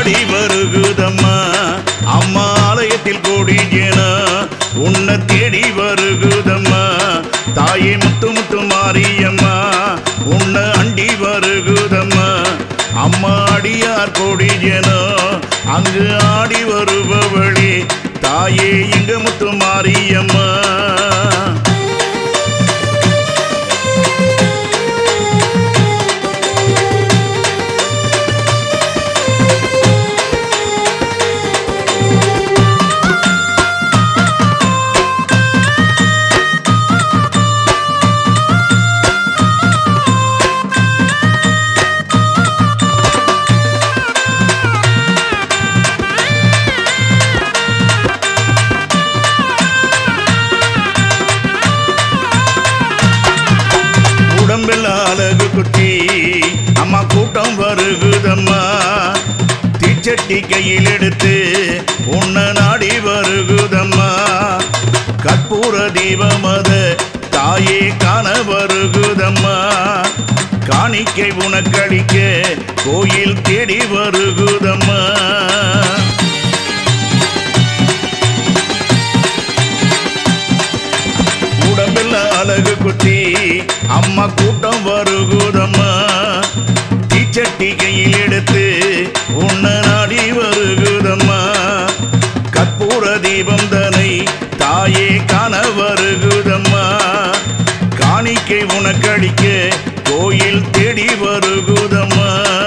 ஆடி வருகுதம்மா அம்மா ஆலயத்தில் கோடி ஜன உன்னை தேடி வருகுதம்மா தாயே முத்து முத்து மாரியம்மா உன்னை அண்டி வருகுதம்மா அம்மா அடியார் கோடி ஜன அங்கு ஆடி வருபவழி தாயே எங்க முத்து மாரியம்மா உடம்பில் அழகு குத்தி அம்மா கூட்டம் வருகுதம்மா தீச்சட்டி கையில் எடுத்து உன்னை நாடி வருகுதம்மா கற்பூர தீபம் அது தாயே காண வருகுதம்மா காணிக்கை உனக்களிக்க கோயில் தேடி வருகுதம்மா உடம்பில் அழகு குத்தி அம்மா கூட்டம் வருகுதம்மா தீச்சட்டி கையில் எடுத்து உன்னை நாடி வருகுதம்மா கற்பூர தீபம் தனை தாயே காண வருகுதம்மா காணிக்கை உனக்களிக்க கோயில் தேடி வருகுதம்மா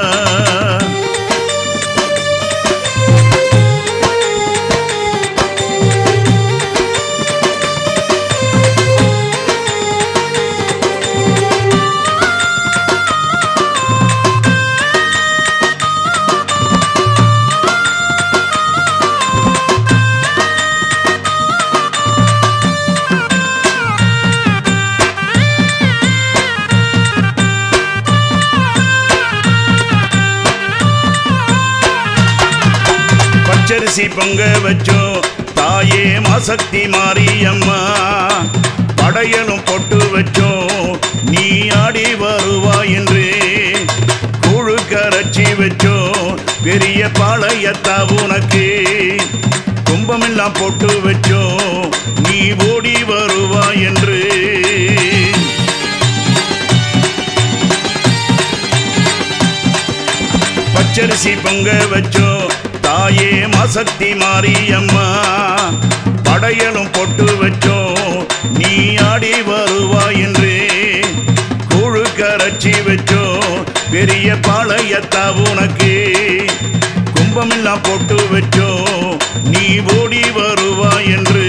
பச்சரிசி பொங்க வச்சோம் தாயே மாசக்தி மாரியம்மா படையலும் பொட்டு வச்சோம் நீ ஆடி வருவாய் என்று கூழு கரைச்சி வச்சோம் பெரிய பாளையத்தா உனக்கு கும்பமெல்லாம் போட்டு வச்சோம் நீ ஓடி வருவாய் என்று பச்சரிசி பொங்க வச்சோம் தாயே மாசக்தி மாரியம்மா படையலும் பொட்டு வச்சோம் நீ ஆடி வருவாய் என்று கூழு கரைச்சி வச்சோம் பெரிய பாளையத்தா உனக்கு கும்பமெல்லாம் போட்டு வச்சோம் நீ ஓடி வருவாய் என்று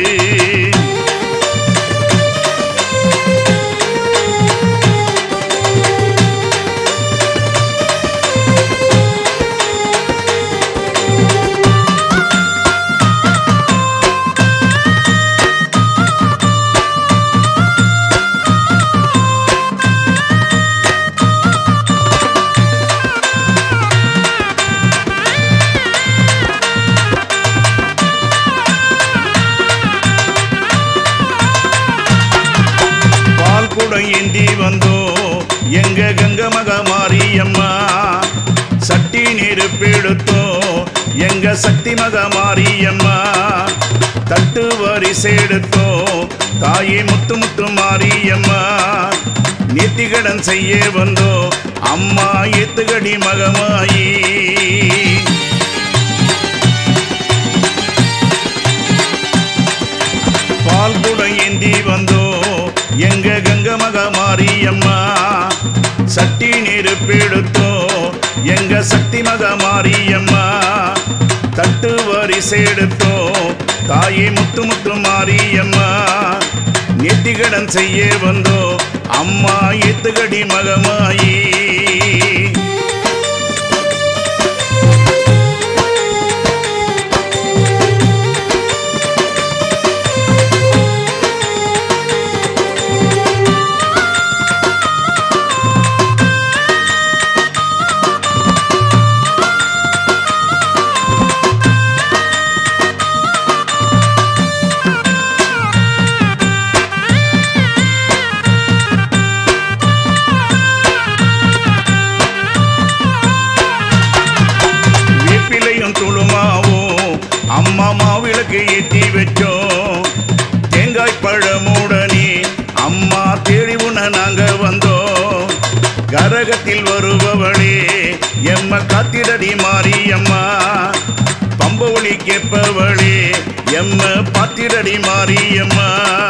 பால் குடம் ஏந்தி வந்தோம் எங்க கங்க மக மாரியம்மா சட்டி நெருப்பெடுத்தோம் எங்க சக்தி மக மாரியம்மா தட்டு வரிசை எடுத்தோம் தாயே முத்து முத்து மாரியம்மா நேர்த்திகடன் செய்ய வந்தோம் அம்மா ஏத்துகடி மகமாயி பால் குடம் ஏந்தி வந்தோம் எங்க கங்க மக மாரியம்மா சட்டி நெருப்பெடுத்தோம் எங்க சக்தி மக மாரியம்மா தட்டு வரிசை எடுத்தோம் தாயே முத்து முத்து மாரியம்மா நேர்த்திகடன் செய்ய வந்தோம் அம்மா ஏத்துகடி மகமாயி கரகத்தில் வருபவளே எம்ம காத்திரடி மாரியம்மா பம்ப ஒளி கேட்பவளே எம்ம பாத்திரடி மாரியம்மா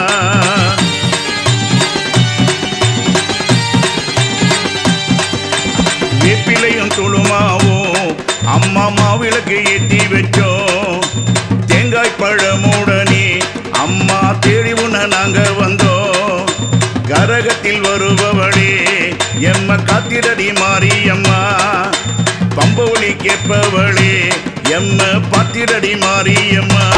வேப்பிலையும் துளுமாவும் அம்மா மாவிளக்கு ஏத்தி வச்சோம் தேங்காய் பழமுடனே அம்மா தேடி உன நாங்க வந்தோம் கரகத்தில் வருபவளே எம்ம காத்திரடி மாரியம்மா பம்ப ஒளி கேட்பவளே எம்ம பாத்திரடி மாரியம்மா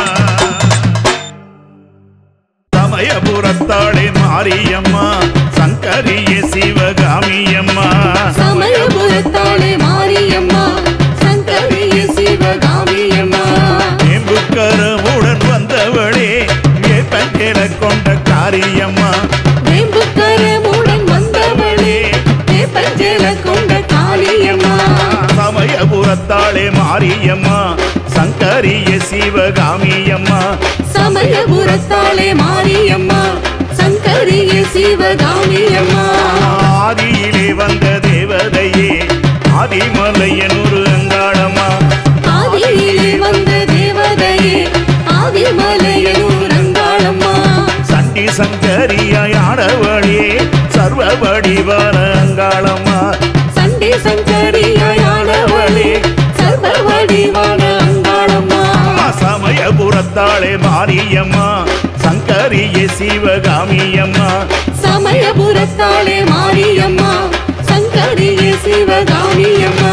சமயபுரத்தாளே மாரியம்மா சங்கரிய சிவகாமியம்மா சமயபுரத்தாளே மாரியம்மா சங்கரிய சிவகாமியம்மா மேம்புக்கரமுடன் வந்தவளே வேப்பஞ்சேல கொண்ட காரியம்மா வேம்புக்கரமுடன் வந்தவளே வேப்பஞ்சேல கொண்ட காளியம்மா சமயபுரத்தாளே மாரியம்மா சங்கரிய சிவகாமியம்மா சமயபுரத்தாளே மாரியம்மா சங்கரிய சிவகாமியம்மா ஆதியிலே வந்த தேவதையே ஆதிமலையனூர் அங்காளம்மா ஆதியிலே வந்த தேவதையே ஆதிமலையூர் அங்காளம்மா சண்டி சங்கரியாய் ஆடவழே சர்வ வடிவான அங்காளம்மா சண்டி சங்கரியானவளே சர்வ வடிவான அங்காளம்மா சமயபுரத்தாளே மாரியம்மா சங்கரிய சிவகாமியம்மா சமயபுரத்தாளே மாரியம்மா சங்கரிய சிவகாமியம்மா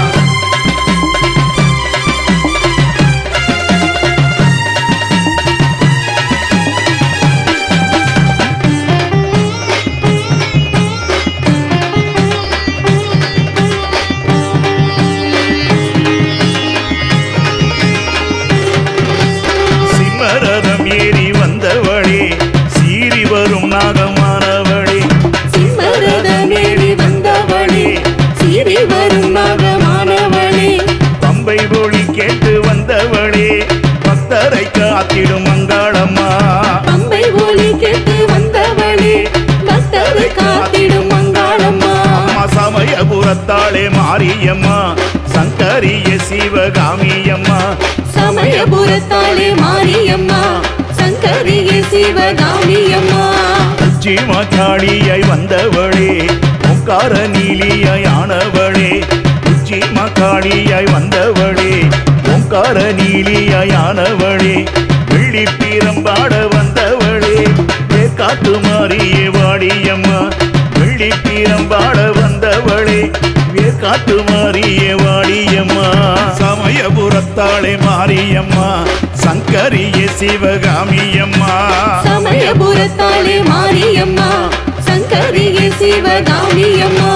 சிம்மரதம் ஏறி வந்தவளே சீறி வரும் நாகமானவளே சிம்மரதமேறி வந்தவளே சீறி வரும் நாகமானவளே பம்பை ஒளி கேட்டு வந்தவளே பக்தரை காத்திடும் அங்காளம்மா பம்பை ஒலி கேட்டு வந்தவளே பக்தரை காத்திடும் அங்காளம்மா அம்மா சமயபுரத்தாளே மாரியம்மா சங்கரிய சிவகாமியம்மா சமயபுரத்தாளே மாரியம்மா சங்கரிய சிவகாமியம்மா உச்சிமா காளியாய் வந்தவளே முக்கார நீலியாய் ஆனவளே உச்சிமா காளியாய் வந்தவளே ஓங்கார நீலியாய் ஆனவளே வெள்ளி பீரம்பாட வந்தவளே காத்து மாறியே வாடியம்மா வெள்ளி பீரம்பாட வந்தவளே காத்து மாறியே வாடியம்மா சமயபுரத்தாளே மாரியம்மா சங்கரிய சிவகாமியம்மா சமயபுரத்தாளே மாரியம்மா சங்கரிய சிவகாமியம்மா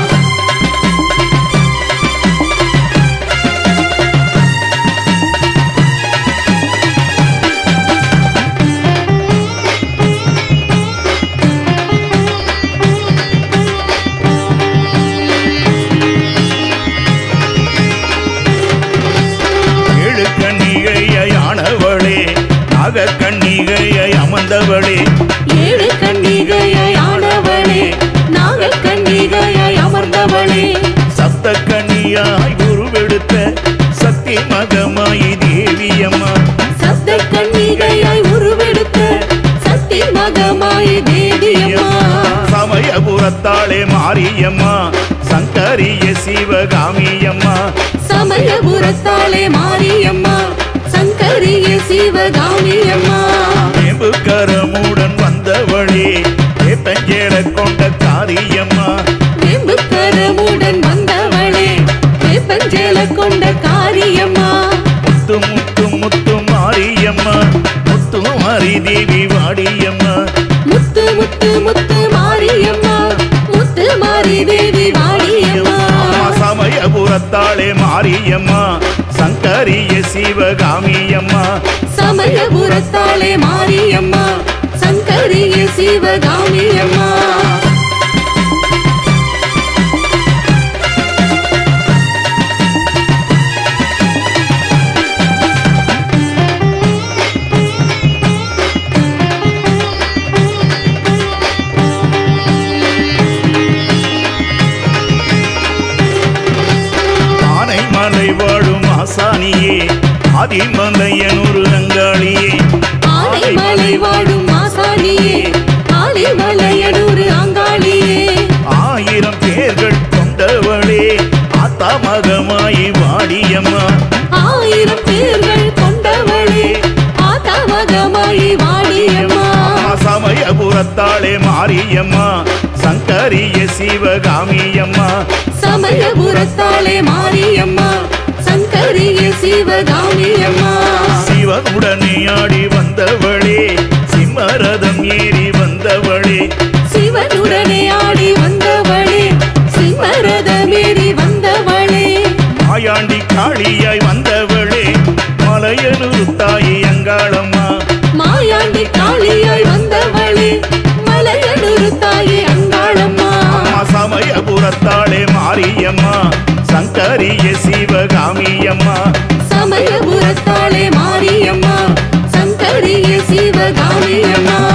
ஏழு கண்ணிகையை ஆனவளே நாக கண்ணிகையை அமர்ந்தவளே ஏழு கன்னிகையாய் ஆனவளே நாக கன்னிகையாய் அமர்ந்தவளே சப்த கண்ணியாய் உருவெடுத்த சக்தி மகமாயி தேவியம்மா சப்த கன்னிகையாய் உருவெடுத்த சக்தி மகமாய தேவியம்மா சமயபுரத்தாளே மாரியம்மா சங்கரிய சிவகாமியம்மா சமயபுரத்தாளே மாரியம்மா சங்கரிய சிவகாமியம்மா மேம்புக்கரமுடன் வந்தவளே வேப்பஞ்சேல கொண்ட காரியம்மா வேம்புக்கரமுடன் வந்தவளே வேப்பஞ்சேல கொண்ட காரியம்மா முத்து முத்து முத்து மாரியம்மா முத்து மாரி தேவி வாடியம்மா முத்து முத்து முத்து மாரியம்மா முத்து மாரி தேவி வாடியம்மா அம்மா சமயபுரத்தாளே மாரியம்மா சங்கரிய சிவகாமியம்மா சமயபுரத்தாளே மாரியம்மா சங்கரிய சிவகாமியம்மா ஆனைமலை வாழும் ஆசானியே ஆதிமலையனூர் அங்காளியே ஆனைமலை வாழும் மாசாணியே ஆலிமலையனூர் அங்காளியே ஆயிரம் பேர்கள் கொண்டவளே ஆத்தாமகமாயி வாடியம்மா ஆயிரம் பேர்கள் கொண்டவளே ஆதவகமாயி வாடியம்மா சமயபுரத்தாளே மாரியம்மா சங்கரிய சிவகாமியம்மா சமயபுரத்தாளே மாரியம்மா சங்கரிய சிவகாமியம்மா சிவனுடனே ஆடி வந்தவளே சிம்மரதம் ஏறி வந்தவளே சிவனுடனே ஆடி வந்தவளே சிம்மரதமேறி வந்தவளே மாயாண்டி காளியாய் வந்தவளே மலையனூர் தாயி அங்காளம்மா மாயாண்டி காளியாய் வந்தவளே மலையனூர் தாயே அங்காளம்மா சமயபுரத்தாளே மாரியம்மா சங்கரிய சிவகாமியம்மா சமயபுரத்தாளே மாரியம்மா சங்கரிய சிவகாமியம்மா